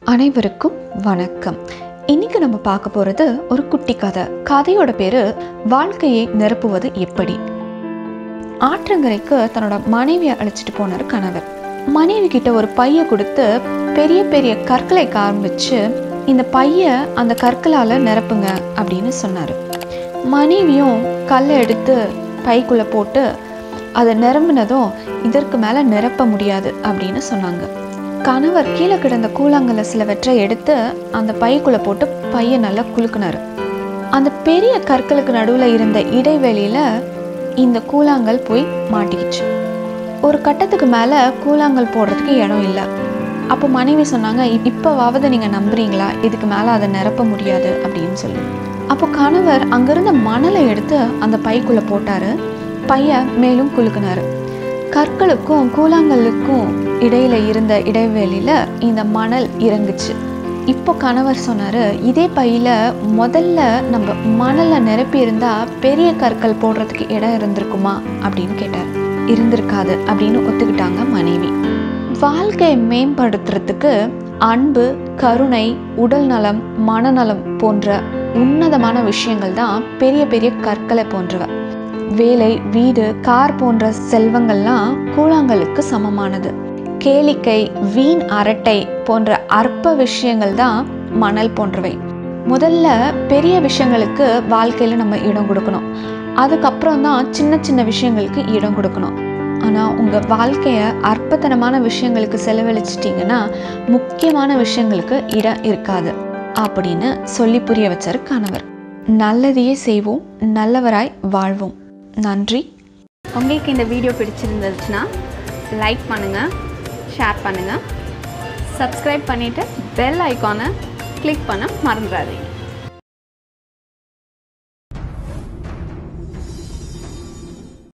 அனைவருக்கும் வணக்கம் இன்னைக்கு நம்ம பார்க்க போகிறது ஒரு குட்டி கதை கதையோட பேர் வாழ்க்கையை நிரப்புவது எப்படி ஆற்றங்கரைக்கு தன்னோட மனைவியை அழைச்சிட்டு போனார் கணவர் மனைவி கிட்ட ஒரு பைய கொடுத்து பெரிய பெரிய கற்களை காண்பிச்சு இந்த பைய அந்த கற்களால் நிரப்புங்க அப்படின்னு சொன்னார் மனைவியும் கல்லை எடுத்து பைக்குள்ளே போட்டு அதை நிரம்பினதும் இதற்கு மேலே நிரப்ப முடியாது அப்படின்னு சொன்னாங்க கணவர் கீழே கிடந்த கூழாங்கல்ல சிலவற்றை எடுத்து அந்த பைக்குள்ளே போட்டு பையை நல்லா குலுக்குனாரு அந்த பெரிய கற்களுக்கு நடுவில் இருந்த இடைவெளியில் இந்த கூழாங்கல் போய் மாட்டிக்கிச்சு ஒரு கட்டத்துக்கு மேலே கூழாங்கல் போடுறதுக்கு இடம் இல்லை அப்போ மனைவி சொன்னாங்க "இப்- இப்போவாவது நீங்கள் நம்புறீங்களா இதுக்கு மேலே அதை நிரப்ப முடியாது அப்படின்னு சொல்லி அப்போ கணவர் அங்கிருந்த மணலை எடுத்து அந்த பைக்குள்ளே போட்டார் பைய மேலும் குலுக்குனாரு கற்களுக்கும் கூழாங்கல்லுக்கும் இடையில இருந்த இடைவெளியில இந்த மணல் இறங்குச்சு இப்போ கணவர் சொன்னாரு இதே பையில முதல்ல நம்ம மணலை நிரப்பி இருந்தா பெரிய கற்கள் போடுறதுக்கு இடம் இருந்திருக்குமா அப்படின்னு கேட்டார் இருந்திருக்காது அப்படின்னு ஒத்துக்கிட்டாங்க மனைவி வாழ்க்கையை மேம்படுத்துறதுக்கு அன்பு கருணை உடல் நலம் மனநலம் போன்ற உன்னதமான விஷயங்கள் தான் பெரிய பெரிய கற்களை போன்றவை வேலை வீடு கார் போன்ற செல்வங்கள்லாம் கூழாங்கலுக்கு சமமானது கேளிக்கை வீண் அரட்டை போன்ற அற்ப விஷயங்கள் தான் மணல் போன்றவை முதல்ல பெரிய விஷயங்களுக்கு வாழ்க்கையில் நம்ம இடம் கொடுக்கணும் அதுக்கப்புறம் தான் சின்ன சின்ன விஷயங்களுக்கு இடம் கொடுக்கணும் ஆனால் உங்கள் வாழ்க்கையை அற்பத்தனமான விஷயங்களுக்கு செலவழிச்சிட்டிங்கன்னா முக்கியமான விஷயங்களுக்கு இடம் இருக்காது அப்படின்னு சொல்லி புரிய வச்சார் கணவர் நல்லதையே செய்வோம் நல்லவராய் வாழ்வோம் நன்றி உங்களுக்கு இந்த வீடியோ பிடிச்சிருந்துச்சுன்னா லைக் பண்ணுங்கள் ஷேர் பண்ணுங்கள் சப்ஸ்கிரைப் பண்ணிவிட்டு பெல் ஐக்கானை கிளிக் பண்ண மறந்துடாதீங்க